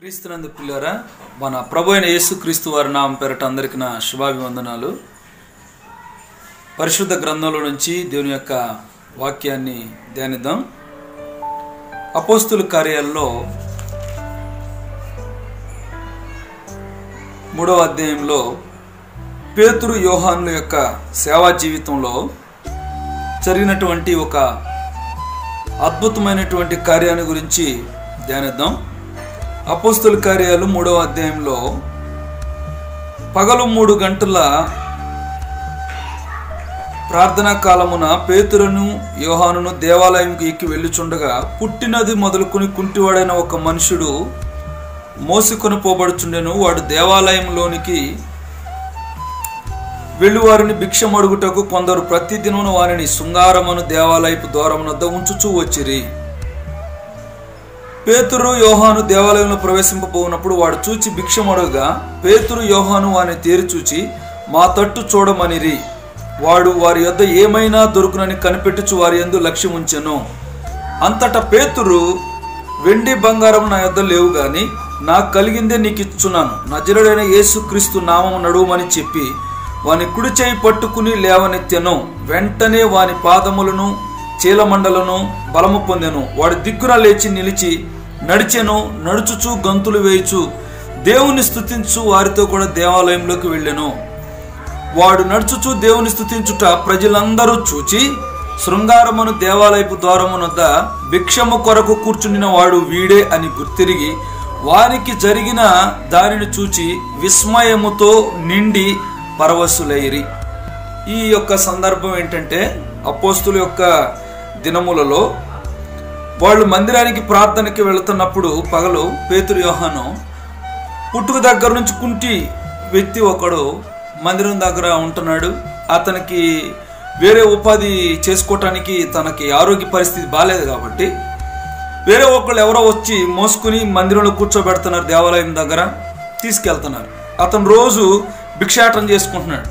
క్రీస్తునందు పిల్లరా మన ప్రభు అయిన యేసు క్రీస్తు వారి నామం పేరట అందరికి నా శుభాభివందనాలు పరిశుద్ధ గ్రంథంలో నుంచి దేవుని యొక్క వాక్యాన్ని ధ్యానిద్దాం అపోస్తుల కార్యాల్లో మూడవ అధ్యాయంలో పేతురు యోహానుల యొక్క సేవా జీవితంలో జరిగినటువంటి ఒక అద్భుతమైనటువంటి కార్యాన్ని గురించి ధ్యానిద్దాం అపోస్తుల కార్యాలు మూడవ అధ్యాయంలో పగలు మూడు గంటల ప్రార్థనా కాలమున పేతురును యోహానును దేవాలయంకి ఎక్కి వెళ్ళుచుండగా పుట్టినది మొదలుకొని కుంటివాడైన ఒక మనుషుడు మోసుకొని పోబడుచుండెను వాడు దేవాలయంలోనికి వెళ్లివారిని భిక్షమడుగుటకు కొందరు ప్రతిదినమున వారిని శృంగారమును దేవాలయపు ద్వారమునద్ద ఉంచుచూ వచ్చిరి పేతురు యోహాను దేవాలయంలో ప్రవేశింపబోనప్పుడు వాడు చూచి భిక్షమడుగా పేతురు యోహాను వాని తేరి చూచి మా తట్టు చూడమనిరి వాడు వారి యొద్ద ఏమైనా దొరుకునని కనిపెట్టుచు వారి యందు లక్ష్యం ఉంచెను అంతటా పేతురు వెండి బంగారం నా యొద్ద లేవు గాని నాకు కలిగిందే నీకు ఇచ్చున్నాను నజరుడైన యేసుక్రీస్తు నామము నడువమని చెప్పి వాని కుడి చేయి పట్టుకుని లేవనెత్తెను వెంటనే వాని పాదములను చీలమండలను బలము పొందెను వాడు దిగ్గున లేచి నిలిచి నడిచెను నడుచుచు గంతులు వేయుచు దేవుని స్తుతించు వారితో కూడా దేవాలయంలోకి వెళ్ళెను వాడు నడుచుచు దేవుని స్తుతించుట ప్రజలందరూ చూచి శృంగారమును దేవాలయపు ద్వారమునొద్ద భిక్షము కొరకు కూర్చుండిన వాడు వీడే అని గుర్తిరిగి వారికి జరిగిన దానిని చూచి విస్మయముతో నిండి పరవశులైరి ఈ యొక్క సందర్భం ఏంటంటే అపోస్తుల యొక్క దినములలో వాళ్ళు మందిరానికి ప్రార్థనకి వెళుతున్నప్పుడు పగలు పేతురు యోహాను పుట్టుక దగ్గర నుంచి కుంటి వ్యక్తి ఒకడు మందిరం దగ్గర ఉంటున్నాడు అతనికి వేరే ఉపాధి చేసుకోవటానికి తనకి ఆరోగ్య పరిస్థితి బాగాలేదు కాబట్టి వేరే ఒకళ్ళు ఎవరో వచ్చి మోసుకుని మందిరంలో కూర్చోబెడుతున్నారు దేవాలయం దగ్గర తీసుకెళ్తున్నారు అతను రోజు భిక్షాటన చేసుకుంటున్నాడు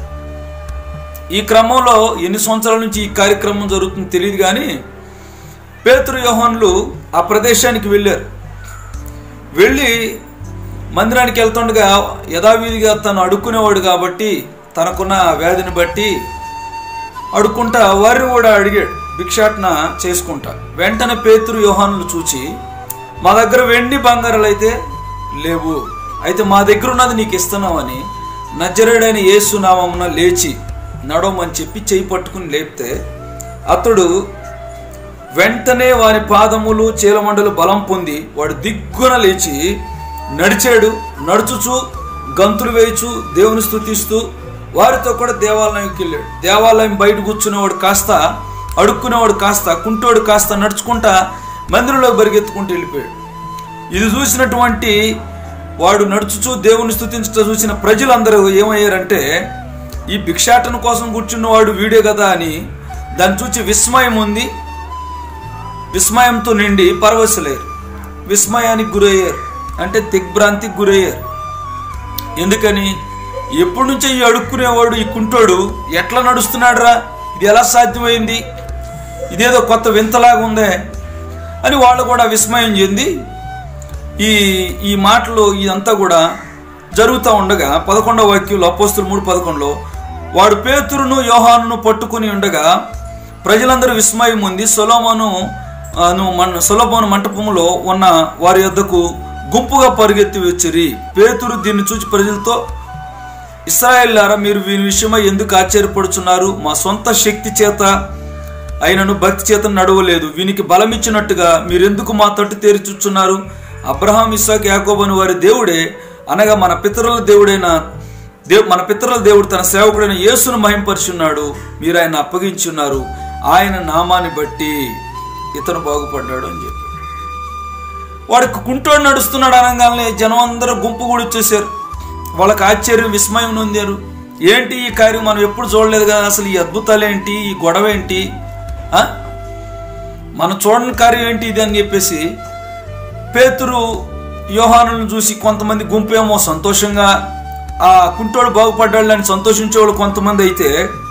ఈ క్రమంలో ఎన్ని సంవత్సరాల నుంచి ఈ కార్యక్రమం జరుగుతుందో తెలియదు కానీ పేతురు యోహన్లు ఆ ప్రదేశానికి వెళ్ళారు వెళ్ళి మందిరానికి వెళ్తుండగా యథావిధిగా తను అడుక్కునేవాడు కాబట్టి తనకున్న వ్యాధిని బట్టి అడుక్కుంటా వారిని కూడా అడిగాడు భిక్షాటన చేసుకుంటా వెంటనే పేతురు యోహానులు చూచి మా దగ్గర వెండి బంగారాలు అయితే లేవు అయితే మా దగ్గర ఉన్నది నీకు ఇస్తున్నామని నజరుడైన యేసు నామమున లేచి నడవమని చెప్పి చేయి పట్టుకుని లేపితే అతడు వెంటనే వారి పాదములు చీలమండలు బలం పొంది వాడు దిగ్గున లేచి నడిచాడు నడుచుచు గంతులు వేయచు దేవుని స్థుతిస్తూ వారితో కూడా దేవాలయంకి వెళ్ళాడు దేవాలయం బయట కూర్చునేవాడు కాస్త అడుక్కునేవాడు కాస్త కుంటోడు కాస్త నడుచుకుంటా మందిరంలో పరిగెత్తుకుంటూ వెళ్ళిపోయాడు ఇది చూసినటువంటి వాడు నడుచుచూ దేవుని స్థుతించట చూసిన ప్రజలందరూ ఏమయ్యారంటే ఈ భిక్షాటన కోసం కూర్చున్నవాడు వీడే కదా అని దాన్ని చూసి విస్మయం ఉంది విస్మయంతో నిండి పరవశలేరు విస్మయానికి గురయ్యారు అంటే దిగ్భ్రాంతికి గురయ్యారు ఎందుకని ఎప్పటి నుంచో ఈ అడుక్కునేవాడు ఈ కుంటోడు ఎట్లా నడుస్తున్నాడురా ఇది ఎలా సాధ్యమైంది ఇదేదో కొత్త వింతలాగా ఉందే అని వాళ్ళు కూడా విస్మయం చెంది ఈ ఈ మాటలు ఇదంతా కూడా జరుగుతూ ఉండగా పదకొండవ వాక్యంలో అపోస్తులు మూడు పదకొండులో వాడు పేతురును యోహానును పట్టుకుని ఉండగా ప్రజలందరూ విస్మయం ఉంది సొలోమోను అను మన సొలోమోను మంటపంలో ఉన్న వారి యొద్దకు గుంపుగా పరిగెత్తి వచ్చిరి పేతురు దీన్ని చూచి ప్రజలతో ఇస్రాయేల్లారా మీరు వీని విషయమై ఎందుకు ఆశ్చర్యపడుచున్నారు మా సొంత శక్తి చేత అయినను భక్తి చేత నడవలేదు వీనికి బలమిచ్చినట్టుగా మీరెందుకు మా తట్టు తేరిచుచున్నారు అబ్రహాం ఇస్సాక్ యాకోబను వారి దేవుడే అనగా మన పితరుల దేవుడైన దేవ్ మన పితరుల దేవుడు తన సేవకుడైన యేసును మహింపరుచున్నాడు మీరు ఆయన అప్పగించున్నారు ఆయన నామాన్ని బట్టి ఇతను బాగుపడ్డాడు అని చెప్పి వాడికి కుంటోడు నడుస్తున్నాడు అనగానే జనం అందరూ గుంపు కూడా వచ్చేసారు వాళ్ళకి ఆశ్చర్యం విస్మయం నొందారు ఏంటి ఈ కార్యం మనం ఎప్పుడు చూడలేదు కదా అసలు ఈ అద్భుతాలు ఏంటి ఈ గొడవ ఏంటి ఆ? మనం చూడని కార్యం ఏంటి ఇది అని చెప్పేసి పేతురు యోహానులను చూసి కొంతమంది గుంపు ఏమో సంతోషంగా ఆ కుంటోడు బాగుపడ్డాడు అని సంతోషించేవాళ్ళు కొంతమంది అయితే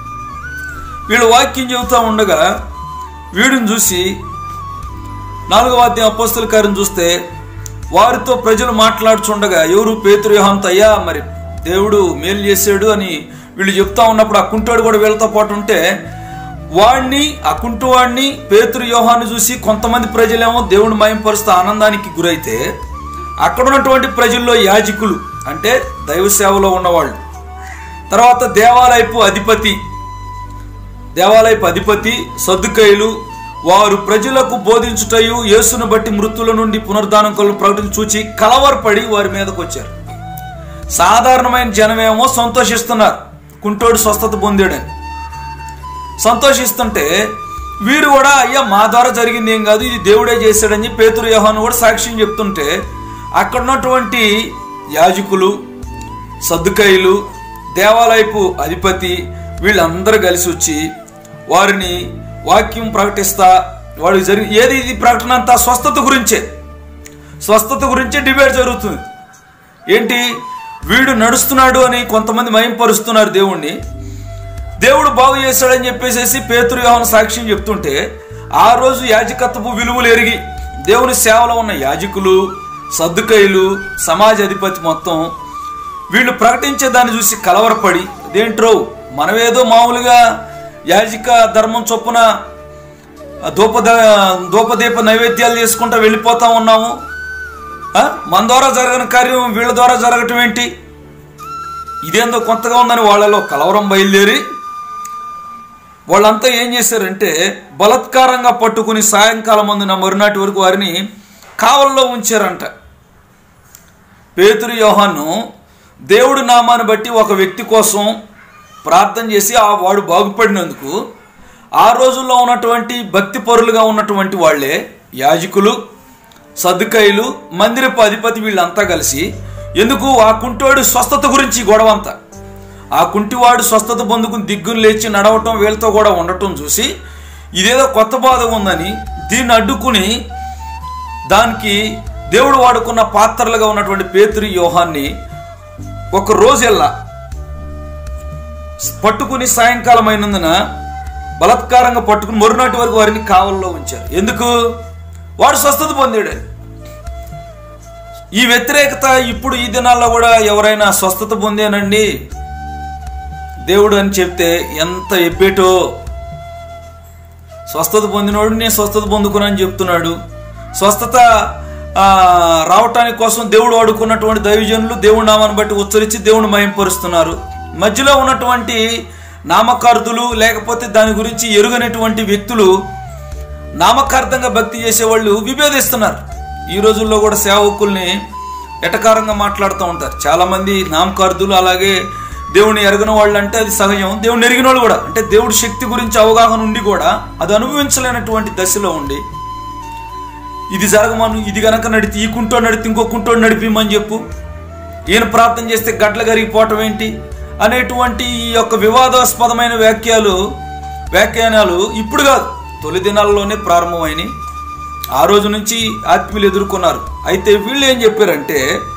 వీళ్ళు వాక్యం చెబుతూ ఉండగా వీడిని చూసి నాలుగవ అధ్యాయం అపోస్తుల కార్యం చూస్తే వారితో ప్రజలు మాట్లాడుచుండగా ఎవరు పేతురు యోహాన్తో అయ్యా మరి దేవుడు మేలు చేశాడు అని వీళ్ళు చెప్తా ఉన్నప్పుడు ఆ కుంటోడు కూడా వీళ్ళతో పాటు ఉంటే వాడిని ఆ కుంటువాడిని పేతురు యోహాన్ని చూసి కొంతమంది ప్రజలేమో దేవుని మయంపరుస్తూ ఆనందానికి గురైతే అక్కడ ఉన్నటువంటి ప్రజల్లో యాజకులు అంటే దైవ సేవలో ఉన్నవాళ్ళు తర్వాత దేవాలయపు అధిపతి దేవాలయపు అధిపతి సద్దుకైలు వారు ప్రజలకు బోధించుటయు యేసును బట్టి మృతుల నుండి పునరుద్ధానం కలు ప్రకటన చూచి కలవరపడి వారి మీదకు వచ్చారు సాధారణమైన జనమేమో సంతోషిస్తున్నారు కుంటోడు స్వస్థత పొందాడని సంతోషిస్తుంటే వీరు కూడా అయ్యా మా ద్వారా జరిగింది ఏం కాదు ఇది దేవుడే చేశాడని పేతురు యోహాను కూడా సాక్ష్యం చెప్తుంటే అక్కడ ఉన్నటువంటి యాజకులు సద్దుకైలు దేవాలయపు అధిపతి వీళ్ళందరూ కలిసి వచ్చి వారిని వాక్యం ప్రకటిస్తా వాడికి జరిగి ఏది ఇది ప్రకటన అంతా స్వస్థత గురించే స్వస్థత గురించే డిబేట్ జరుగుతుంది ఏంటి వీడు నడుస్తున్నాడు అని కొంతమంది మయంపరుస్తున్నారు దేవుణ్ణి దేవుడు బాగు చేశాడని చెప్పేసి పేతురు యోహన సాక్ష్యం చెప్తుంటే ఆ రోజు యాజకత్వపు విలువలు ఎరిగి దేవుని సేవలో ఉన్న యాజకులు సర్దుకైలు సమాజ అధిపతి మొత్తం వీళ్ళు ప్రకటించే దాన్ని చూసి కలవరపడి దేంట్రో మనమేదో మామూలుగా యాజిక ధర్మం చొప్పున దూపద దూపదీప నైవేద్యాలు చేసుకుంటా వెళ్ళిపోతా ఉన్నాము ఆ? మన ద్వారా జరగని కార్యం వీళ్ళ ద్వారా జరగటం ఏంటి ఇదేందో కొత్తగా ఉందని వాళ్ళలో కలవరం బయలుదేరి వాళ్ళంతా ఏం చేశారంటే బలత్కారంగా పట్టుకుని సాయంకాలం మందున మరునాటి వరకు వారిని కావల్లో ఉంచారంట పేతురు యోహాను దేవుడి నామాన్ని బట్టి ఒక వ్యక్తి కోసం ప్రార్థన చేసి ఆ వాడు బాగుపడినందుకు ఆ రోజుల్లో ఉన్నటువంటి భక్తి పరులుగా ఉన్నటువంటి వాళ్ళే యాజకులు సర్దుకాయలు మందిరపు అధిపతి వీళ్ళంతా కలిసి ఎందుకు ఆ కుంటోడు స్వస్థత గురించి ఈ గొడవ అంతా ఆ కుంటివాడు స్వస్థత పొందుకుని దిగ్గులు లేచి నడవటం వీళ్ళతో కూడా ఉండటం చూసి ఇదేదో కొత్త బాధ ఉందని దీన్ని అడ్డుకుని దానికి దేవుడు వాడుకున్న పాత్రలుగా ఉన్నటువంటి పేతురి యోహాన్ని ఒక రోజెల్లా పట్టుకుని సాయంకాలం అయినందున బలత్కారంగా పట్టుకుని మరునాటి వరకు వారిని కావల్లో ఉంచారు ఎందుకు వాడు స్వస్థత పొందాడని ఈ వ్యతిరేకత ఇప్పుడు ఈ దినాల్లో కూడా ఎవరైనా స్వస్థత పొందానండి దేవుడు అని చెప్తే ఎంత ఎబ్బేటో స్వస్థత పొందినోడు నేను స్వస్థత పొందుకున్నాను చెప్తున్నాడు స్వస్థత ఆ, రావటానికి కోసం దేవుడు వాడుకున్నటువంటి దైవజనులు దేవుడి నామాన్ని బట్టి ఉచ్చరించి దేవుని మయంపరుస్తున్నారు మధ్యలో ఉన్నటువంటి నామకార్థులు లేకపోతే దాని గురించి ఎరుగనటువంటి వ్యక్తులు నామకార్థంగా భక్తి చేసేవాళ్ళు విభేదిస్తున్నారు ఈ రోజుల్లో కూడా సేవకుల్ని ఎటకారంగా మాట్లాడుతూ ఉంటారు చాలామంది నామకార్థులు అలాగే దేవుని ఎరగని వాళ్ళు అంటే అది సహజం దేవుని ఎరిగిన వాళ్ళు కూడా అంటే దేవుడి శక్తి గురించి అవగాహన ఉండి కూడా అది అనుభవించలేనటువంటి దశలో ఉండి ఇది జరగమను ఇది గనక నడితే ఈ కుంటోడు నడితే ఇంకో కుంటోడు నడిపిమని చెప్పు ఈయన ప్రార్థన చేస్తే గడ్ల కరిగిపోవటం ఏంటి అనేటువంటి ఈ యొక్క వివాదాస్పదమైన వ్యాఖ్యలు వ్యాఖ్యానాలు ఇప్పుడు కాదు తొలి దినాల్లోనే ప్రారంభమైనవి ఆ రోజు నుంచి ఆత్మీయులు ఎదుర్కొన్నారు అయితే వీళ్ళు ఏం చెప్పారంటే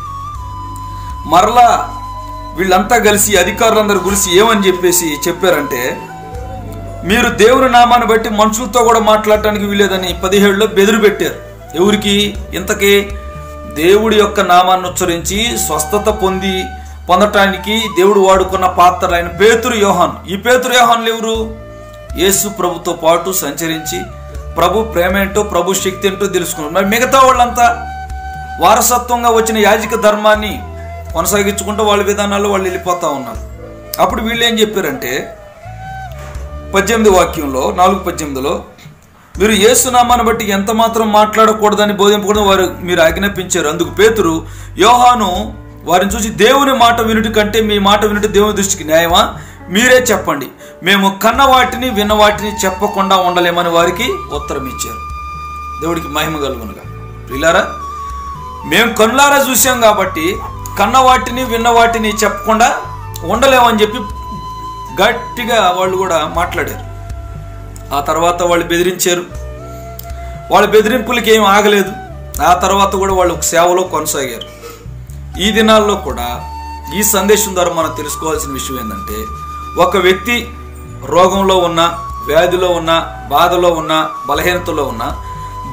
మరలా వీళ్ళంతా కలిసి అధికారులందరూ కలిసి ఏమని చెప్పేసి చెప్పారంటే మీరు దేవుని నామాన్ని బట్టి మనుషులతో కూడా మాట్లాడటానికి వీలేదని పదిహేడులో బెదిరి పెట్టారు ఎవరికి ఇంతకీ దేవుడి యొక్క నామాన్ని ఉచ్చరించి స్వస్థత పొంది పొందటానికి దేవుడు వాడుకున్న పాత్రలైన పేతురు యోహాన్ ఈ పేతురు యోహాన్లు ఎవరు యేసు ప్రభుతో పాటు సంచరించి ప్రభు ప్రేమ ఏంటో ప్రభు శక్తి ఏంటో తెలుసుకున్నారు మరి మిగతా వాళ్ళంతా వారసత్వంగా వచ్చిన యాజక ధర్మాన్ని కొనసాగించుకుంటూ వాళ్ళ విధానాల్లో వాళ్ళు వెళ్ళిపోతా ఉన్నారు అప్పుడు వీళ్ళు ఏం చెప్పారంటే పద్దెనిమిది వాక్యంలో నాలుగు పద్దెనిమిదిలో మీరు ఏసునామాన్ని బట్టి ఎంత మాత్రం మాట్లాడకూడదని బోధింపకూడదు వారు మీరు ఆజ్ఞాపించారు అందుకు పేతురు యోహాను వారిని చూసి దేవుని మాట వినుటి కంటే మీ మాట వినుటి దేవుని దృష్టికి న్యాయమా మీరే చెప్పండి మేము కన్న వాటిని విన్న వాటిని చెప్పకుండా ఉండలేమని వారికి ఉత్తరం ఇచ్చారు దేవుడికి మహిమ కలుగునుగా ప్రిలారా మేము కన్నులారా చూసాం కాబట్టి కన్న వాటిని విన్న వాటిని చెప్పకుండా ఉండలేమని చెప్పి గట్టిగా వాళ్ళు కూడా మాట్లాడారు ఆ తర్వాత వాళ్ళు బెదిరించారు వాళ్ళ బెదిరింపులకి ఏం ఆగలేదు ఆ తర్వాత కూడా వాళ్ళు ఒక సేవలో కొనసాగారు ఈ దినాల్లో కూడా ఈ సందేశం ద్వారా మనం తెలుసుకోవాల్సిన విషయం ఏంటంటే ఒక వ్యక్తి రోగంలో ఉన్న వ్యాధిలో ఉన్న బాధలో ఉన్న బలహీనతలో ఉన్న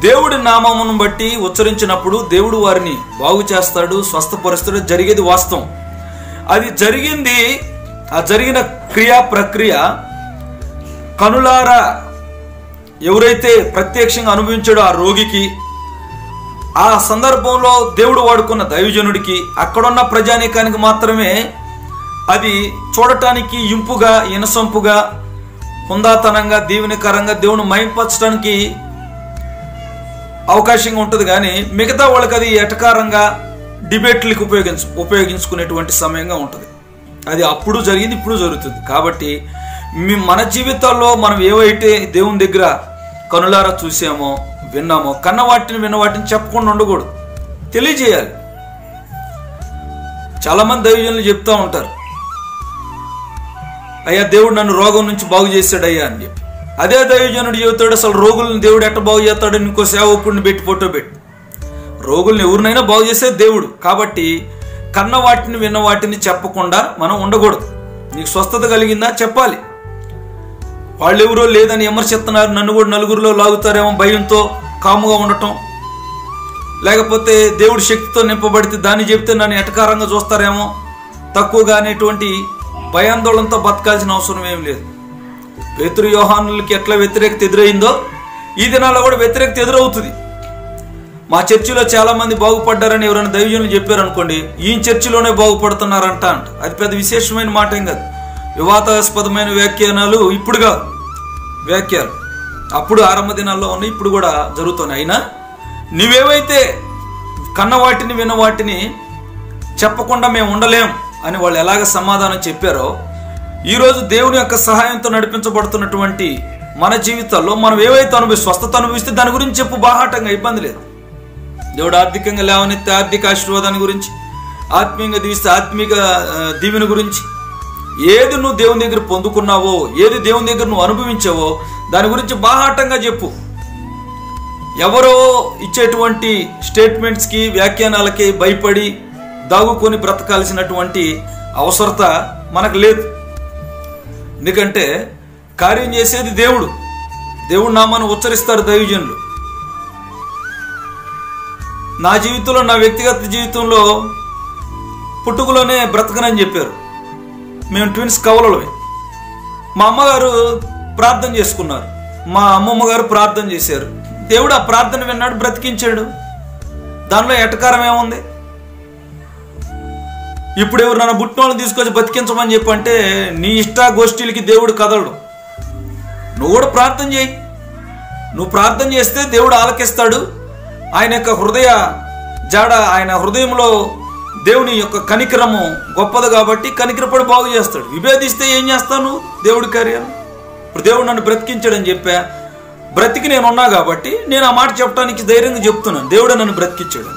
దేవుడి నామమును బట్టి ఉచ్చరించినప్పుడు దేవుడు వారిని బాగు చేస్తాడు స్వస్థపరుస్తాడు జరిగేది వాస్తవం అది జరిగింది ఆ జరిగిన క్రియా ప్రక్రియ కనులారా ఎవరైతే ప్రత్యక్షంగా అనుభవించాడో ఆ రోగికి ఆ సందర్భంలో దేవుడు వాడుకున్న దైవజనుడికి అక్కడున్న ప్రజానీకానికి మాత్రమే అది చూడటానికి ఇంపుగా ఇనసొంపుగా హుందాతనంగా దీవెనకరంగా దేవుని మైంపరచడానికి అవకాశంగా ఉంటుంది కానీ మిగతా వాళ్ళకి అది ఎటకారంగా డిబేట్లకు ఉపయోగించు ఉపయోగించుకునేటువంటి సమయంగా ఉంటుంది అది అప్పుడు జరిగింది ఇప్పుడు జరుగుతుంది కాబట్టి మీ మన జీవితాల్లో మనం ఏవైతే దేవుని దగ్గర కనులారా చూసామో విన్నామో కన్న వాటిని విన్న వాటిని చెప్పకుండా ఉండకూడదు తెలియజేయాలి చాలామంది దైవజనులు చెప్తూ ఉంటారు అయ్యా దేవుడు నన్ను రోగం నుంచి బాగు చేశాడయ్యా అని చెప్పి అదే దైవజనుడు చెబుతాడు అసలు రోగులను దేవుడు ఎట్ట బాగు చేస్తాడు ఇంకో సేవకుడిని పెట్టి ఫోటో పెట్టి రోగుల్ని ఎవరినైనా బాగు చేసేది దేవుడు కాబట్టి కన్న వాటిని విన్న వాటిని చెప్పకుండా మనం ఉండకూడదు నీకు స్వస్థత కలిగిందా చెప్పాలి వాళ్ళు ఎవరో లేదని విమర్శిస్తున్నారు నన్ను కూడా నలుగురిలో లాగుతారేమో భయంతో కాముగా ఉండటం లేకపోతే దేవుడి శక్తితో నింపబడితే దాన్ని చెప్తే నన్ను ఎటకారంగా చూస్తారేమో తక్కువగా అనేటువంటి భయాందోళనతో బతకాల్సిన అవసరం ఏం లేదు పేతురు యోహానులకి ఎట్లా వ్యతిరేకత ఎదురైందో ఈ దినాల్లో కూడా వ్యతిరేకత ఎదురవుతుంది మా చర్చిలో చాలా మంది బాగుపడ్డారని ఎవరైనా దైవజనులు చెప్పారు అనుకోండి ఈ చర్చిలోనే బాగుపడుతున్నారంట అంట అది పెద్ద విశేషమైన మాట ఏం కాదు వివాదాస్పదమైన వ్యాఖ్యానాలు ఇప్పుడు కాదు వ్యాఖ్యలు అప్పుడు ఆరంభ దినాల్లో ఉన్నాయి ఇప్పుడు కూడా జరుగుతున్నాయి అయినా నీవేవైతే కన్న వాటిని విన్న వాటిని చెప్పకుండా మేము ఉండలేం అని వాళ్ళు ఎలాగ సమాధానం చెప్పారో ఈరోజు దేవుని యొక్క సహాయంతో నడిపించబడుతున్నటువంటి మన జీవితాల్లో మనం ఏవైతే అనుభవి స్వస్థత అనుభవిస్తే దాని గురించి చెప్పు బాహాటంగా ఇబ్బంది లేదు దేవుడు ఆర్థికంగా లేవనెత్తే ఆర్థిక ఆశీర్వాదాన్ని గురించి ఆత్మీయంగా దీవిస్తే ఆత్మీయ ఆ, దీవెన గురించి ఏది నువ్వు దేవుని దగ్గర పొందుకున్నావో ఏది దేవుని దగ్గర నువ్వు అనుభవించావో దాని గురించి బాహాటంగా చెప్పు ఎవరో ఇచ్చేటువంటి స్టేట్మెంట్స్కి వ్యాఖ్యానాలకి భయపడి దాగుకొని బ్రతకాల్సినటువంటి అవసరత మనకు లేదు ఎందుకంటే కార్యం చేసేది దేవుడు దేవుడు నామాన్ని ఉచ్చరిస్తారు దైవజనులు నా జీవితంలో నా వ్యక్తిగత జీవితంలో పుట్టుకలోనే బ్రతకనని చెప్పారు మేము ట్విన్స్ కవలలమే మా అమ్మగారు ప్రార్థన చేసుకున్నారు మా అమ్మమ్మ గారు ప్రార్థన చేశారు దేవుడు ఆ ప్రార్థన విన్నాడు బ్రతికించాడు దానిలో ఎటకారం ఏముంది ఇప్పుడు ఎవరు నన్ను బుట్టినోళ్ళని తీసుకొచ్చి బతికించమని చెప్పంటే నీ ఇష్ట గోష్ఠీలకి దేవుడు కదలడు నువ్వు కూడా ప్రార్థన చేయి నువ్వు ప్రార్థన చేస్తే దేవుడు ఆలకిస్తాడు ఆయన యొక్క హృదయ జాడ ఆయన హృదయంలో దేవుని యొక్క కనికరము గొప్పది కాబట్టి కనికరపడి బాగు చేస్తాడు విభేదిస్తే ఏం చేస్తాను దేవుడి కార్యాలు ఇప్పుడు దేవుడు నన్ను బ్రతికించాడని చెప్పా బ్రతికి నేను ఉన్నా కాబట్టి నేను ఆ మాట చెప్పడానికి ధైర్యంగా చెప్తున్నాను దేవుడు నన్ను బ్రతికించాడు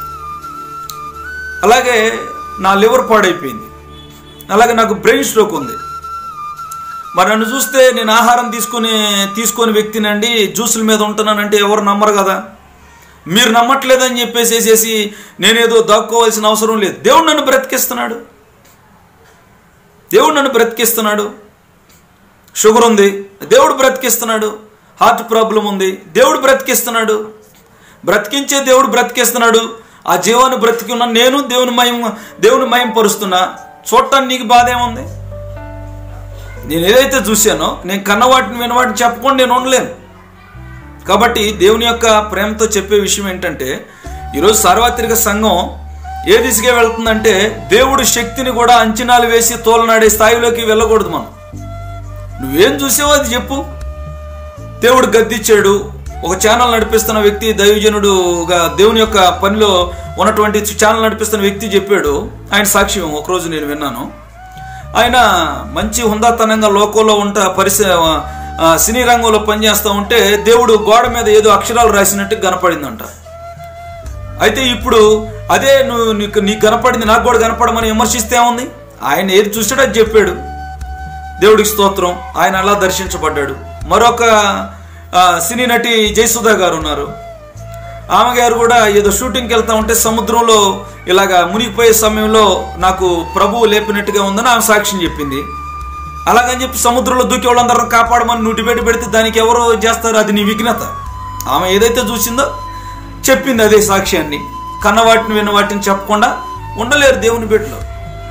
అలాగే నా లివర్ పాడైపోయింది అలాగే నాకు బ్రెయిన్ స్ట్రోక్ ఉంది మరి నన్ను చూస్తే నేను ఆహారం తీసుకుని తీసుకొని వ్యక్తినండి జ్యూసుల మీద ఉంటున్నానంటే ఎవరు నమ్మరు కదా మీరు నమ్మట్లేదని చెప్పేసేసేసి నేనేదో దాక్కోవాల్సిన అవసరం లేదు దేవుడు నన్ను బ్రతికిస్తున్నాడు దేవుడు నన్ను బ్రతికిస్తున్నాడు షుగర్ ఉంది దేవుడు బ్రతికిస్తున్నాడు హార్ట్ ప్రాబ్లం ఉంది దేవుడు బ్రతికిస్తున్నాడు బ్రతికించే దేవుడు బ్రతికిస్తున్నాడు ఆ జీవాన్ని బ్రతికి ఉన్న నేను దేవుని మయం దేవుని మయం పరుస్తున్నా చూడటానికి నీకు బాధ ఏముంది నేను ఏదైతే చూశానో నేను కన్నవాటిని వినవాటిని చెప్పకుండా నేను ఉండలేను కాబట్టి దేవుని యొక్క ప్రేమతో చెప్పే విషయం ఏంటంటే ఈరోజు సార్వత్రిక సంఘం ఏ దిశగా వెళ్తుందంటే దేవుడి శక్తిని కూడా అంచనాలు వేసి తోలనాడే స్థాయిలోకి వెళ్ళకూడదు మనం నువ్వేం చూసావో అది చెప్పు దేవుడు గద్దిచ్చాడు ఒక ఛానల్ నడిపిస్తున్న వ్యక్తి దైవజనుడుగా దేవుని యొక్క పనిలో ఉన్నటువంటి ఛానల్ నడిపిస్తున్న వ్యక్తి చెప్పాడు ఆయన సాక్ష్యం ఒకరోజు నేను విన్నాను ఆయన మంచి హుందాతనంగా లోకంలో ఉంట పరిస ఆ, సినీ రంగంలో పనిచేస్తూ ఉంటే దేవుడు గోడ మీద ఏదో అక్షరాలు రాసినట్టు కనపడిందంట అయితే ఇప్పుడు అదే నువ్వు నీకు నీకు కనపడింది నాకు కూడా కనపడమని విమర్శిస్తే ఉంది ఆయన ఏది చూసాడో అది చెప్పాడు దేవుడికి స్తోత్రం ఆయన అలా దర్శించబడ్డాడు మరొక ఆ, సినీ నటి జయసుధా గారు ఉన్నారు ఆమె గారు కూడా ఏదో షూటింగ్కి వెళ్తా ఉంటే సముద్రంలో ఇలాగా మునిగిపోయే సమయంలో నాకు ప్రభువు లేపినట్టుగా ఉందని ఆమె సాక్ష్యం చెప్పింది అలాగని చెప్పి సముద్రంలో దూకి వాళ్ళందరూ కాపాడమని నువ్వు డిబేట్ పెడితే దానికి ఎవరో చేస్తారు అది నీ విఘ్నత ఆమె ఏదైతే చూసిందో చెప్పింది అదే సాక్ష్యాన్ని కన్నవాటిని విన్నవాటిని చెప్పకుండా ఉండలేరు దేవుని బిడ్డలో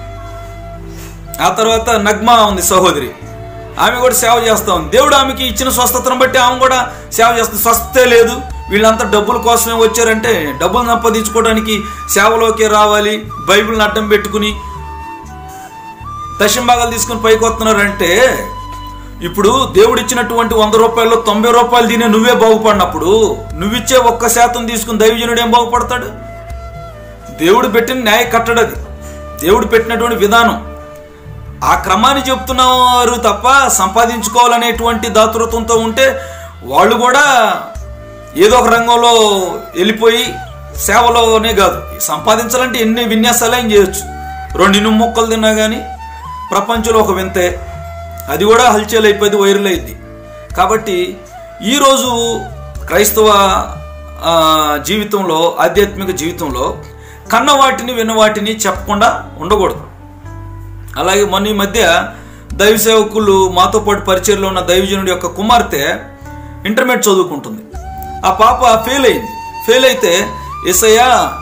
ఆ తర్వాత నగ్మా ఉంది సహోదరి ఆమె కూడా సేవ చేస్తా ఉంది దేవుడు ఆమెకి ఇచ్చిన స్వస్థతను బట్టి ఆమె కూడా సేవ చేస్తుంది స్వస్థతే లేదు వీళ్ళంతా డబ్బుల కోసమే వచ్చారంటే డబ్బులు సంపాదించుకోవడానికి సేవలోకి రావాలి బైబిల్ని అడ్డం పెట్టుకుని దశంభాగాలు తీసుకుని పైకి వస్తున్నారంటే ఇప్పుడు దేవుడు ఇచ్చినటువంటి వంద రూపాయల్లో తొంభై రూపాయలు తినే నువ్వే బాగుపడినప్పుడు నువ్విచ్చే ఒక్క శాతం తీసుకుని దైవజనుడు ఏం బాగుపడతాడు దేవుడు పెట్టిన న్యాయ కట్టడది దేవుడు పెట్టినటువంటి విధానం ఆ క్రమాన్ని చెప్తున్నారు తప్ప సంపాదించుకోవాలనేటువంటి దాతృత్వంతో ఉంటే వాళ్ళు కూడా ఏదో ఒక రంగంలో వెళ్ళిపోయి సేవలోనే కాదు సంపాదించాలంటే ఎన్ని విన్యాసాలు ఏం చేయొచ్చు రెండు ఇనుము మొక్కలు తిన్నా కానీ ప్రపంచంలో ఒక వింతే అది కూడా హల్చల్ అయిపోయింది వైరల్ అయింది కాబట్టి ఈరోజు క్రైస్తవ ఆ, జీవితంలో ఆధ్యాత్మిక జీవితంలో కన్న వాటిని విన్న వాటిని చెప్పకుండా ఉండకూడదు అలాగే మొన్న ఈ మధ్య దైవ సేవకులు మాతో పాటు పరిచయంలో ఉన్న దైవజనుడి యొక్క కుమార్తె ఇంటర్మీడియట్ చదువుకుంటుంది ఆ పాప ఫెయిల్ అయింది ఫెయిల్ అయితే ఎస్ఐ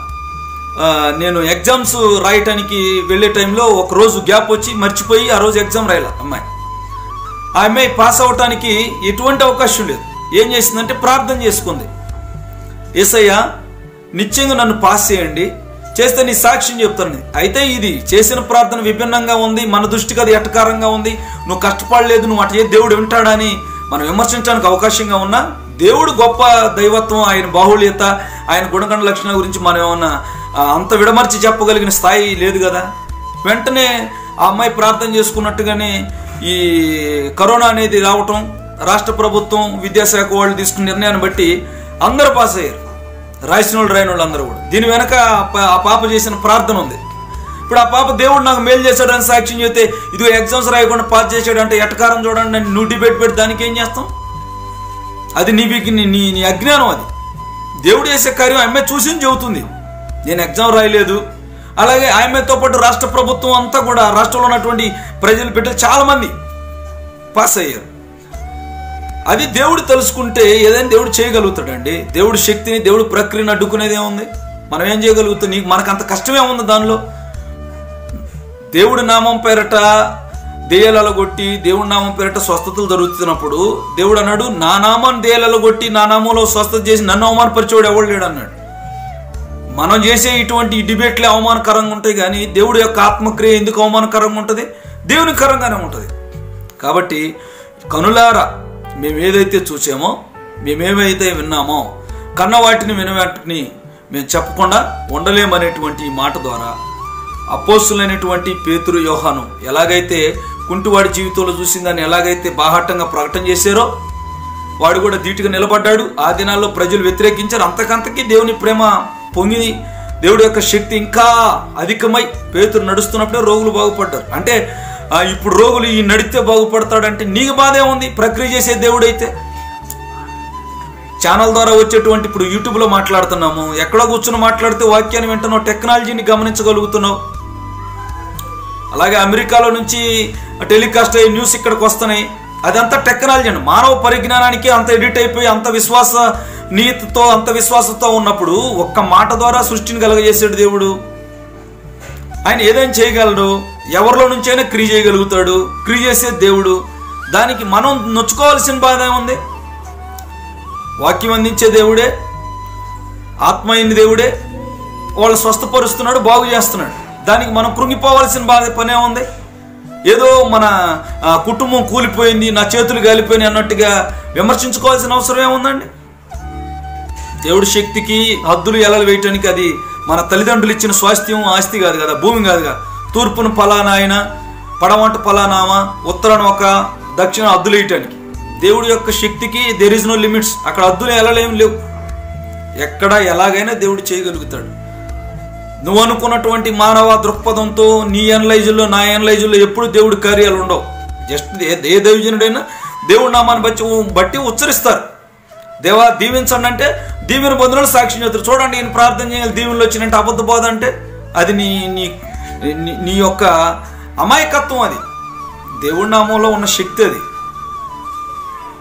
నేను ఎగ్జామ్స్ రాయటానికి వెళ్ళే టైంలో ఒక రోజు గ్యాప్ వచ్చి మర్చిపోయి ఆ రోజు ఎగ్జామ్ రాయాల అమ్మాయి ఆ అమ్మాయి పాస్ అవటానికి ఎటువంటి అవకాశం లేదు ఏం చేసిందంటే ప్రార్థన చేసుకుంది ఏసయ్య నిత్యంగా నన్ను పాస్ చేయండి చేస్తే నీ సాక్ష్యం చెప్తాను అయితే ఇది చేసిన ప్రార్థన విభిన్నంగా ఉంది మన దృష్టికి అది ఎటకారంగా ఉంది నువ్వు కష్టపడలేదు నువ్వు అటు చేసి దేవుడు వింటాడని మనం విమర్శించడానికి అవకాశంగా ఉన్నా దేవుడు గొప్ప దైవత్వం ఆయన బాహుళ్యత ఆయన గుణగణ లక్షణాల గురించి మనం ఏమన్నా ఆ, అంత విడమర్చి చెప్పగలిగిన స్థాయి లేదు కదా వెంటనే ఆ అమ్మాయి ప్రార్థన చేసుకున్నట్టుగానే ఈ కరోనా అనేది రావటం రాష్ట్ర ప్రభుత్వం విద్యాశాఖ వాళ్ళు తీసుకున్న నిర్ణయాన్ని బట్టి అందరూ పాస్ అయ్యారు రాసిన వాళ్ళు రాయని వాళ్ళు అందరూ కూడా దీని వెనక ఆ పా- ఆ పాప చేసిన ప్రార్థన ఉంది ఇప్పుడు ఆ పాప దేవుడు నాకు మేలు చేశాడని సాక్ష్యం చెప్తే ఇదిగో ఎగ్జామ్స్ రాయకుండా పాస్ చేశాడు అంటే ఎటకారం చూడండి అని నువ్వు డిబేట్ పెట్టి దానికి ఏం చేస్తాం అది నీ విగ్- నీ నీ నీ అజ్ఞానం అది దేవుడు చేసే కార్యం ఆమె చూసి చెబుతుంది నేను ఎగ్జామ్ రాయలేదు అలాగే ఆమెతో పాటు రాష్ట్ర ప్రభుత్వం అంతా కూడా రాష్ట్రంలో ఉన్నటువంటి ప్రజలు బిడ్డలు చాలా మంది పాస్ అయ్యారు అది దేవుడు తెలుసుకుంటే ఏదైనా దేవుడు చేయగలుగుతాడండి దేవుడి శక్తిని దేవుడి ప్రక్రియను అడ్డుకునేది ఏముంది మనం ఏం చేయగలుగుతాం నీకు మనకు అంత కష్టమే ఉంది దానిలో దేవుడి నామం పేరట దేయాలలో కొట్టి దేవుడి నామం పేరట స్వస్థతలు జరుగుతున్నప్పుడు దేవుడు అన్నాడు నా నామాన్ని దేయాలలో కొట్టి నా నామంలో స్వస్థత చేసి నన్ను అవమానపరిచేవాడు ఎవడు లేడు అన్నాడు మనం చేసే ఇటువంటి ఈ డిబేట్లే అవమానకరంగా ఉంటాయి కానీ దేవుడి యొక్క ఆత్మక్రియ ఎందుకు అవమానకరంగా ఉంటుంది దేవునికరంగానే ఉంటుంది కాబట్టి కనులారా మేము ఏదైతే చూసామో మేమేమైతే విన్నామో కన్న వాటిని వినవాటిని మేము చెప్పకుండా ఉండలేమనేటువంటి ఈ మాట ద్వారా అపోస్తులైనటువంటి పేతురు యోహాను ఎలాగైతే కుంటివాడి జీవితంలో చూసిందని ఎలాగైతే బాహాటంగా ప్రకటన చేశారో వాడు కూడా ధీటుగా నిలబడ్డాడు ఆ దినాల్లో ప్రజలు వ్యతిరేకించారు అంతకంతకీ దేవుని ప్రేమ పొంగి దేవుడి యొక్క శక్తి ఇంకా అధికమై పేతురు నడుస్తున్నప్పుడే రోగులు బాగుపడ్డారు అంటే ఆ, ఇప్పుడు రోగులు ఈ నడితే బాగుపడతాడంటే నీకు బాధే ఉంది ప్రక్రియ చేసే దేవుడైతే ఛానల్ ద్వారా వచ్చేటువంటి ఇప్పుడు యూట్యూబ్లో మాట్లాడుతున్నాము ఎక్కడో కూర్చుని మాట్లాడితే వాక్యాన్ని వింటున్నావు టెక్నాలజీని గమనించగలుగుతున్నావు అలాగే అమెరికాలో నుంచి టెలికాస్ట్ అయ్యే న్యూస్ ఇక్కడికి వస్తున్నాయి అదంతా టెక్నాలజీ అండి మానవ పరిజ్ఞానానికి అంత ఎడిట్ అయిపోయి అంత విశ్వాస నీతితో అంత విశ్వాసంతో ఉన్నప్పుడు ఒక్క మాట ద్వారా సృష్టిని కలగజేసాడు దేవుడు ఆయన ఏదైనా చేయగలడు ఎవరిలో నుంచైనా క్రియ చేయగలుగుతాడు క్రియ చేసే దేవుడు దానికి మనం నొచ్చుకోవాల్సిన బాధ ఏముంది వాక్యం అందించే దేవుడే ఆత్మ అయిన దేవుడే వాళ్ళు స్వస్థపరుస్తున్నాడు బాగు చేస్తున్నాడు దానికి మనం కృంగిపోవాల్సిన బాధ పనే ఉంది ఏదో మన ఆ, కుటుంబం కూలిపోయింది నా చేతులు గాలిపోయినాయి అన్నట్టుగా విమర్శించుకోవాల్సిన అవసరం ఏముందండి దేవుడి శక్తికి హద్దులు ఎలలు వేయటానికి అది మన తల్లిదండ్రులు ఇచ్చిన స్వాస్థ్యం ఆస్తి కాదు కదా భూమి కాదుగా తూర్పును పలానా ఆయన పడమంట పలానామా ఉత్తరాన ఒక దక్షిణ హద్దులు వేయటానికి దేవుడి యొక్క శక్తికి దెర్ ఇస్ నో లిమిట్స్ అక్కడ హద్దులు ఎలలేం లేవు ఎక్కడ ఎలాగైనా దేవుడు చేయగలుగుతాడు నువ్వు అనుకున్నటువంటి మానవ దృక్పథంతో నీ ఎనలైజుల్లో నా ఎనలైజుల్లో ఎప్పుడు దేవుడి కార్యాలు ఉండవు జస్ట్ ఏ ఏ దైవజనుడైనా దేవుడి నామాన్ని బట్టి బట్టి ఉచ్చరిస్తారు దేవా దీవించండి అంటే దీవెన పొందిన సాక్ష్యం చెప్తారు చూడండి ఈయన ప్రార్థన చేయాలి దీవెనలు వచ్చినట్టు అబద్ధ బోధ అంటే అది నీ నీ నీ- నీ యొక్క అమాయకత్వం అది దేవుడి నామంలో ఉన్న శక్తి అది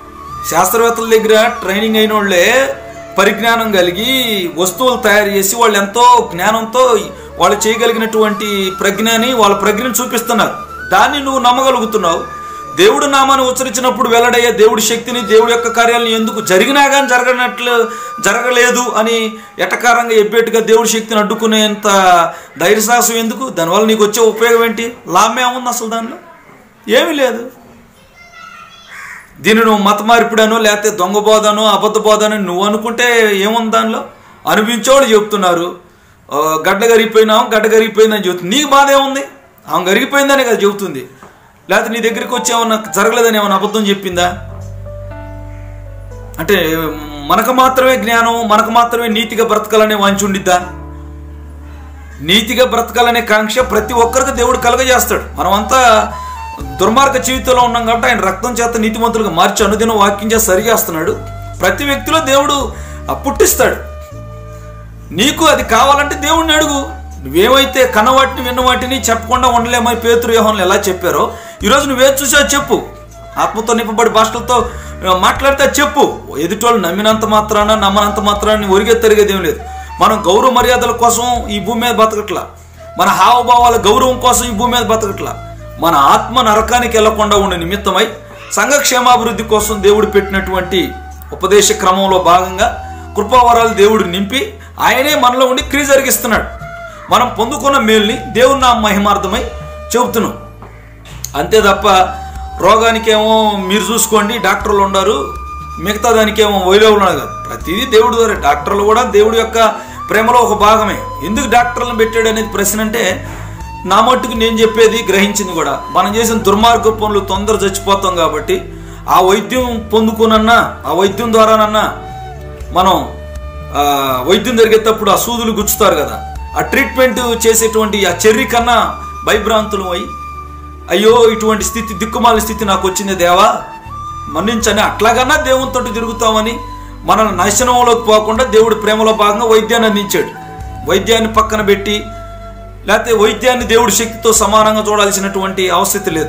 శాస్త్రవేత్తల దగ్గర ట్రైనింగ్ అయిన వాళ్ళే పరిజ్ఞానం కలిగి వస్తువులు తయారు చేసి వాళ్ళు ఎంతో జ్ఞానంతో వాళ్ళు చేయగలిగినటువంటి ప్రజ్ఞని వాళ్ళ ప్రజ్ఞని చూపిస్తున్నారు దాన్ని నువ్వు నమ్మగలుగుతున్నావు దేవుడు నామాన్ని ఉచ్చరించినప్పుడు వెల్లడయ్యే దేవుడి శక్తిని దేవుడి యొక్క కార్యాలను ఎందుకు జరిగినా కానీ జరగనట్లు జరగలేదు అని ఎటకారంగా ఎబ్బేట్టుగా దేవుడి శక్తిని అడ్డుకునేంత ధైర్యసాహసం ఎందుకు దానివల్ల నీకు వచ్చే ఉపయోగం ఏంటి లాభం ఏముంది అసలు దానిలో ఏమీ లేదు దీన్ని నువ్వు మత మార్పిడను లేకపోతే దొంగ బోధను అబద్ధ బోధను నువ్వు అనుకుంటే ఏముంది దానిలో అనిపించేవాళ్ళు చెప్తున్నారు ఆ, గడ్డ గరిగిపోయినావు గడ్డ గరిగిపోయిందని చెబుతుంది నీకు బాధ ఏముంది ఆమె గరిగిపోయిందనే కదా చెబుతుంది లేకపోతే నీ దగ్గరికి వచ్చి ఏమన్నా జరగలేదని ఏమన్నా అబద్ధం చెప్పిందా అంటే మనకు మాత్రమే జ్ఞానం మనకు మాత్రమే నీతిగా బ్రతకాలనే వాంచి ఉండిద్దా నీతిగా బ్రతకాలనే కాంక్ష ప్రతి ఒక్కరికి దేవుడు కలగజేస్తాడు మనమంతా దుర్మార్గ జీవితంలో ఉన్నాం కాబట్టి ఆయన రక్తం చేత నీతిమంతులుగా మార్చి అనుదిన వాక్యం చేసి సరిచేస్తున్నాడు ప్రతి వ్యక్తిలో దేవుడు ఆ పుట్టిస్తాడు నీకు అది కావాలంటే దేవుడిని అడుగు నువ్వేమైతే కన్నవాటిని విన్నవాటిని చెప్పకుండా ఉండలేమని పేతురు యోహన్లు ఎలా చెప్పారో ఈరోజు నువ్వేది చూసా చెప్పు ఆత్మతో నింపబడి భాషలతో ఆ, మాట్లాడితే అది చెప్పు ఎదుటోళ్ళు నమ్మినంత మాత్రాన నమ్మనంత మాత్రాన్ని ఒరిగే తరిగేది ఏం లేదు మనం గౌరవ మర్యాదల కోసం ఈ భూమి మీద బతకట్లా మన హావభావాల గౌరవం కోసం ఈ భూమి మీద బతకట్లా మన ఆత్మ నరకానికి వెళ్లకుండా ఉండే నిమిత్తమై సంఘక్షేమాభివృద్ధి కోసం దేవుడు పెట్టినటువంటి ఉపదేశ క్రమంలో భాగంగా కృపావరాలు దేవుడు నింపి ఆయనే మనలో ఉండి క్రియ జరిగిస్తున్నాడు మనం పొందుకున్న మేల్ని దేవుని నా మహిమార్థమై చెబుతున్నాం అంతే తప్ప రోగానికేమో మీరు చూసుకోండి డాక్టర్లు ఉన్నారు మిగతా దానికేమో వైలో ఉన్నారు కాదు ప్రతిదీ దేవుడు ద్వారా డాక్టర్లు కూడా దేవుడి యొక్క ప్రేమలో ఒక భాగమే ఎందుకు డాక్టర్లను పెట్టాడు అనేది ప్రశ్న అంటే నా మట్టుకు నేను చెప్పేది గ్రహించింది కూడా మనం చేసిన దుర్మార్గ పనులు తొందర చచ్చిపోతాం కాబట్టి ఆ వైద్యం పొందుకునన్నా ఆ వైద్యం ద్వారానన్నా మనం ఆ, వైద్యం జరిగేటప్పుడు ఆ సూదులు గుచ్చుతారు కదా ఆ ట్రీట్మెంట్ చేసేటువంటి ఆ చెర్రి కన్నా భయభ్రాంతులు అయి అయ్యో ఇటువంటి స్థితి దిక్కుమాల స్థితి నాకు వచ్చింది దేవా మన్నించని అట్లాగన్నా దేవునితో తిరుగుతామని మన నాశనంలోకి పోకుండా దేవుడి ప్రేమలో భాగంగా వైద్యాన్ని అందించాడు వైద్యాన్ని పక్కన పెట్టి లేకపోతే వైద్యాన్ని దేవుడి శక్తితో సమానంగా చూడాల్సినటువంటి అవసరం లేదు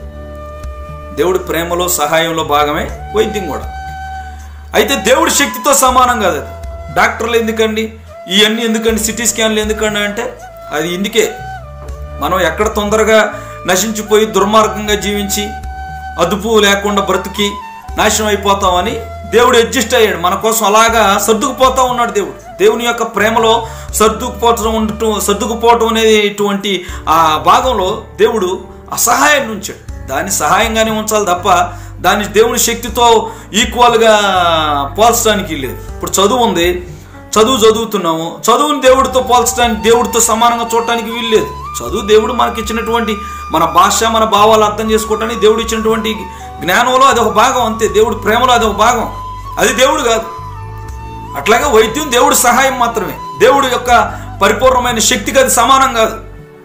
దేవుడి ప్రేమలో సహాయంలో భాగమే వైద్యం కూడా అయితే దేవుడి శక్తితో సమానం కాదు అది డాక్టర్లు ఎందుకండి ఇవన్నీ ఎందుకండి సిటీ స్కాన్లు ఎందుకండి అంటే అది ఇందుకే మనం ఎక్కడ తొందరగా నశించిపోయి దుర్మార్గంగా జీవించి అదుపు లేకుండా బ్రతికి నాశనం అయిపోతామని దేవుడు అడ్జస్ట్ అయ్యాడు మన కోసం అలాగా సర్దుకుపోతా ఉన్నాడు దేవుడు దేవుని యొక్క ప్రేమలో సర్దుకుపోవటం ఉండటం సర్దుకుపోవటం అనేది ఇటువంటి ఆ భాగంలో దేవుడు అసహాయాన్ని ఉంచాడు దాన్ని సహాయంగానే ఉంచాలి తప్ప దాన్ని దేవుని శక్తితో ఈక్వల్గా పోల్చడానికి లేదు ఇప్పుడు చదువు ఉంది చదువు చదువుతున్నాము చదువుని దేవుడితో పోల్చడానికి దేవుడితో సమానంగా చూడటానికి వీల్లేదు చదువు దేవుడు మనకి ఇచ్చినటువంటి మన భాష మన భావాలు అర్థం చేసుకోవటానికి దేవుడు ఇచ్చినటువంటి జ్ఞానంలో అది ఒక భాగం అంతే దేవుడి ప్రేమలో అది ఒక భాగం అది దేవుడు కాదు అట్లాగే వైద్యం దేవుడి సహాయం మాత్రమే దేవుడి యొక్క పరిపూర్ణమైన శక్తికి అది సమానం కాదు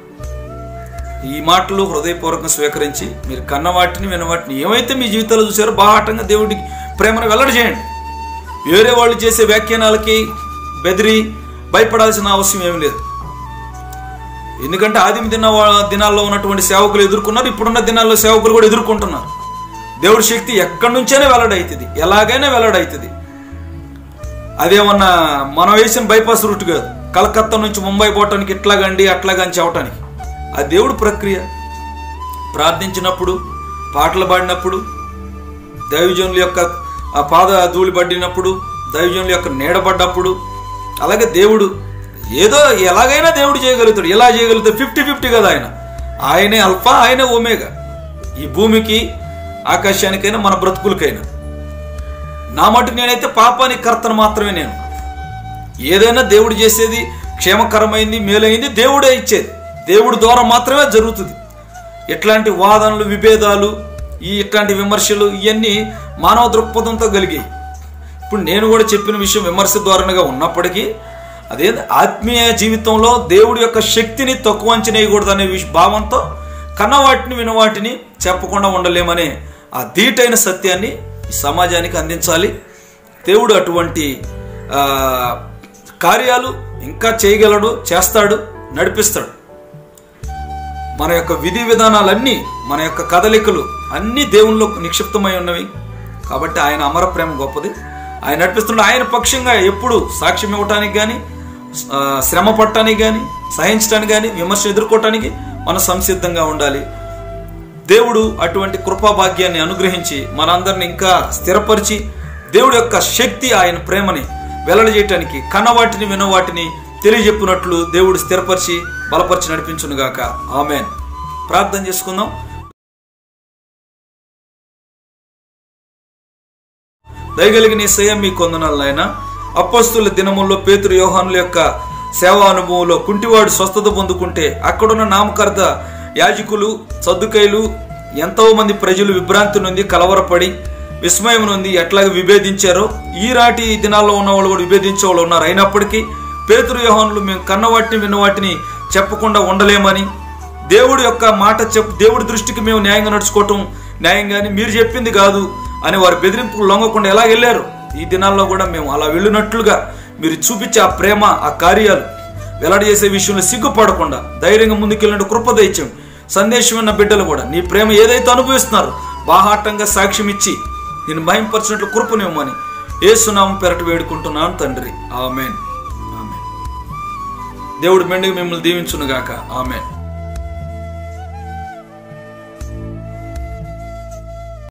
ఈ మాటలు హృదయపూర్వకంగా స్వీకరించి మీరు కన్న వాటిని విన్న వాటిని ఏమైతే మీ జీవితంలో చూసారో బాహాటంగా దేవుడికి ప్రేమను వెల్లడి చేయండి వేరే వాళ్ళు చేసే వ్యాఖ్యానాలకి బెదిరి భయపడాల్సిన అవసరం ఏమీ లేదు ఎందుకంటే ఆదిమ దిన దినాల్లో ఉన్నటువంటి సేవకులు ఎదుర్కొన్నారు ఇప్పుడున్న దినాల్లో సేవకులు కూడా ఎదుర్కొంటున్నారు దేవుడి శక్తి ఎక్కడి నుంచైనా వెల్లడవుతుంది ఎలాగైనా వెల్లడవుతుంది అదేమన్నా మనం వేసిన బైపాస్ రూట్ కాదు కలకత్తా నుంచి ముంబై పోవటానికి ఇట్లాగండి అట్లాగని చెప్పటానికి అది దేవుడి ప్రక్రియ ప్రార్థించినప్పుడు పాటలు పాడినప్పుడు దైవజనుల యొక్క ఆ పాద ధూళి పడినప్పుడు దైవజనుల యొక్క నీడబడ్డప్పుడు అలాగే దేవుడు ఏదో ఎలాగైనా దేవుడు చేయగలుగుతాడు ఎలా చేయగలుగుతాడు ఫిఫ్టీ ఫిఫ్టీ కదా ఆయన ఆయనే అల్ఫా ఆయనే ఓమేగా ఈ భూమికి ఆకాశానికైనా మన బ్రతుకులకైనా నా మటుకు నేనైతే పాపానికి కర్తను మాత్రమే నేను ఏదైనా దేవుడు చేసేది క్షేమకరమైంది మేలైంది దేవుడే ఇచ్చేది దేవుడి ద్వారా మాత్రమే జరుగుతుంది ఇట్లాంటి వాదనలు విభేదాలు ఈ ఇట్లాంటి విమర్శలు ఇవన్నీ మానవ దృక్పథంతో కలిగాయి ఇప్పుడు నేను కూడా చెప్పిన విషయం విమర్శ ధోరణిగా ఉన్నప్పటికీ అదే ఆత్మీయ జీవితంలో దేవుడి యొక్క శక్తిని తక్కువ అంచనేయకూడదు అనే విష భావంతో కన్నవాటిని వినవాటిని చెప్పకుండా ఉండలేమనే ఆ ధీటైన సత్యాన్ని ఈ సమాజానికి అందించాలి దేవుడు అటువంటి ఆ, కార్యాలు ఇంకా చేయగలడు చేస్తాడు నడిపిస్తాడు మన యొక్క విధి విధానాలన్నీ మన యొక్క కదలికలు అన్నీ దేవునిలో నిక్షిప్తమై ఉన్నవి కాబట్టి ఆయన అమర ప్రేమ గొప్పది ఆయన నడిపిస్తున్నాడు ఆయన పక్షంగా ఎప్పుడు సాక్ష్యం ఇవ్వటానికి కానీ శ్రమ పడటానికి కానీ సహించడానికి కానీ విమర్శ ఎదుర్కోవటానికి మనం సంసిద్ధంగా ఉండాలి దేవుడు అటువంటి కృపా భాగ్యాన్ని అనుగ్రహించి మనందరిని ఇంకా స్థిరపరిచి దేవుడి యొక్క శక్తి ఆయన ప్రేమని వెల్లడిచేయటానికి కన్నవాటిని వినవాటిని తెలియజెప్పినట్లు దేవుడు స్థిరపరిచి బలపరిచి నడిపించునుగాక ఆమెన్ ప్రార్థన చేసుకుందాం దయగలిగిన సయం మీ కొందనాలు నాయన అప్పస్తుల దినముల్లో పేతురు యోహానుల యొక్క సేవా అనుభవంలో కుంటివాడు స్వస్థత పొందుకుంటే అక్కడున్న నామకర్త యాజకులు సర్దుకైలు ఎంతో మంది ప్రజలు విభ్రాంతి నుండి కలవరపడి విస్మయం నుండి ఎట్లాగ విభేదించారో ఈరాటి దినాల్లో ఉన్న వాళ్ళు కూడా విభేదించే వాళ్ళు ఉన్నారు అయినప్పటికీ పేతురు యోహానులు మేము కన్నవాటిని విన్నవాటిని చెప్పకుండా ఉండలేమని దేవుడి యొక్క మాట చెప్పు దేవుడి దృష్టికి మేము న్యాయంగా నడుచుకోవటం న్యాయంగాని మీరు చెప్పింది కాదు అని వారి బెదిరింపులు లొంగకుండా ఎలా వెళ్ళారు ఈ దినాల్లో కూడా మేము అలా వెళ్ళినట్లుగా మీరు చూపించే ఆ ప్రేమ ఆ కార్యాలు వెల్లడి చేసే విషయంలో సిగ్గుపడకుండా ధైర్యంగా ముందుకెళ్ళినట్టు కృప దయచం సందేశం ఉన్న బిడ్డలు కూడా నీ ప్రేమ ఏదైతే అనుభవిస్తున్నారు బాహాటంగా సాక్ష్యం ఇచ్చి నేను భయంపరిచినట్లు కృపనివ్వమని ఏసునామం పెరట వేడుకుంటున్నాను తండ్రి ఆమెన్ ఆమెన్ దేవుడు మెండుగా మిమ్మల్ని దీవించునుగాక ఆమెన్